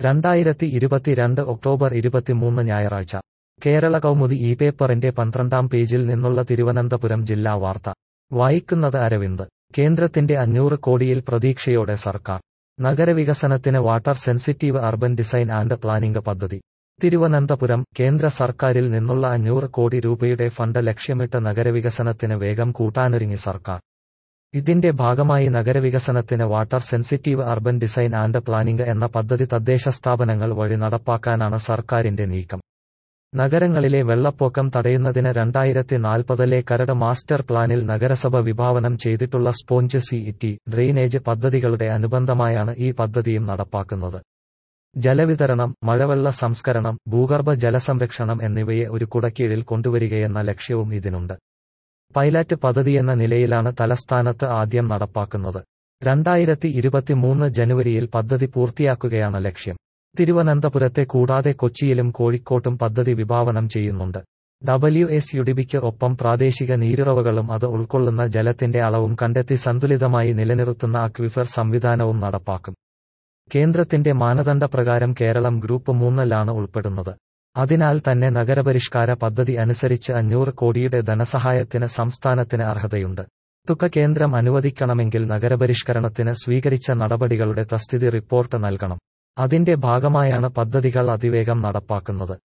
രണ്ടായിരത്തി ഇരുപത്തിരണ്ട് ഒക്ടോബർ ഇരുപത്തിമൂന്ന് ഞായറാഴ്ച കേരള കൗമുദി ഈ പേപ്പറിന്റെ പന്ത്രണ്ടാം പേജിൽ നിന്നുള്ള തിരുവനന്തപുരം ജില്ലാ വാർത്ത വായിക്കുന്നത് അരവിന്ദ് കേന്ദ്രത്തിന്റെ അഞ്ഞൂറ് കോടിയിൽ പ്രതീക്ഷയോടെ സർക്കാർ നഗരവികസനത്തിന് water sensitive urban design and planning പദ്ധതി തിരുവനന്തപുരം കേന്ദ്ര സർക്കാരിൽ നിന്നുള്ള അഞ്ഞൂറ് കോടി രൂപയുടെ ഫണ്ട് ലക്ഷ്യമിട്ട് നഗരവികസനത്തിന് വേഗം കൂട്ടാനൊരുങ്ങി സർക്കാർ ഇതിന്റെ ഭാഗമായി നഗരവികസനത്തിന് water sensitive urban design and planning എന്ന പദ്ധതി തദ്ദേശ സ്ഥാപനങ്ങൾ വഴി നടപ്പാക്കാനാണ് സർക്കാരിന്റെ നീക്കം നഗരങ്ങളിലെ വെള്ളപ്പൊക്കം തടയുന്നതിന് രണ്ടായിരത്തി നാൽപ്പതിലെ കരട് മാസ്റ്റർ പ്ലാനിൽ നഗരസഭ വിഭാവനം ചെയ്തിട്ടുള്ള സ്പോഞ്ച് സിഇടി ഡ്രെയിനേജ് പദ്ധതികളുടെ അനുബന്ധമായാണ് ഈ പദ്ധതിയും നടപ്പാക്കുന്നത് ജലവിതരണം മഴവെള്ള സംസ്കരണം ഭൂഗർഭ ജലസംരക്ഷണം എന്നിവയെ ഒരു കുടക്കീഴിൽ കൊണ്ടുവരികയെന്ന ലക്ഷ്യവും ഇതിനുണ്ട് പൈലറ്റ് പദ്ധതിയെന്ന നിലയിലാണ് തലസ്ഥാനത്ത് ആദ്യം നടപ്പാക്കുന്നത് രണ്ടായിരത്തി ഇരുപത്തിമൂന്ന് ജനുവരിയിൽ പദ്ധതി പൂർത്തിയാക്കുകയാണ് ലക്ഷ്യം തിരുവനന്തപുരത്തെ കൂടാതെ കൊച്ചിയിലും കോഴിക്കോട്ടും പദ്ധതി വിഭാവനം ചെയ്യുന്നുണ്ട് ഡബ്ല്യു എസ് യുഡിബിക്ക് ഒപ്പം പ്രാദേശിക നീരുറവകളും അത് ഉൾക്കൊള്ളുന്ന ജലത്തിന്റെ അളവും കണ്ടെത്തി സന്തുലിതമായി നിലനിർത്തുന്ന അക്വിഫർ സംവിധാനവും നടപ്പാക്കും കേന്ദ്രത്തിന്റെ മാനദണ്ഡപ്രകാരം കേരളം ഗ്രൂപ്പ് മൂന്നിലാണ് ഉൾപ്പെടുന്നത് അതിനാൽ തന്നെ നഗരപരിഷ്കാര പദ്ധതി അനുസരിച്ച് അഞ്ഞൂറ് കോടിയുടെ ധനസഹായത്തിന് സംസ്ഥാനത്തിന് അർഹതയുണ്ട് തുക കേന്ദ്രം അനുവദിക്കണമെങ്കിൽ നഗരപരിഷ്കരണത്തിന് സ്വീകരിച്ച നടപടികളുടെ തസ്ഥിതി റിപ്പോർട്ട് നൽകണം അതിന്റെ ഭാഗമായാണ് പദ്ധതികൾ അതിവേഗം നടപ്പാക്കുന്നത്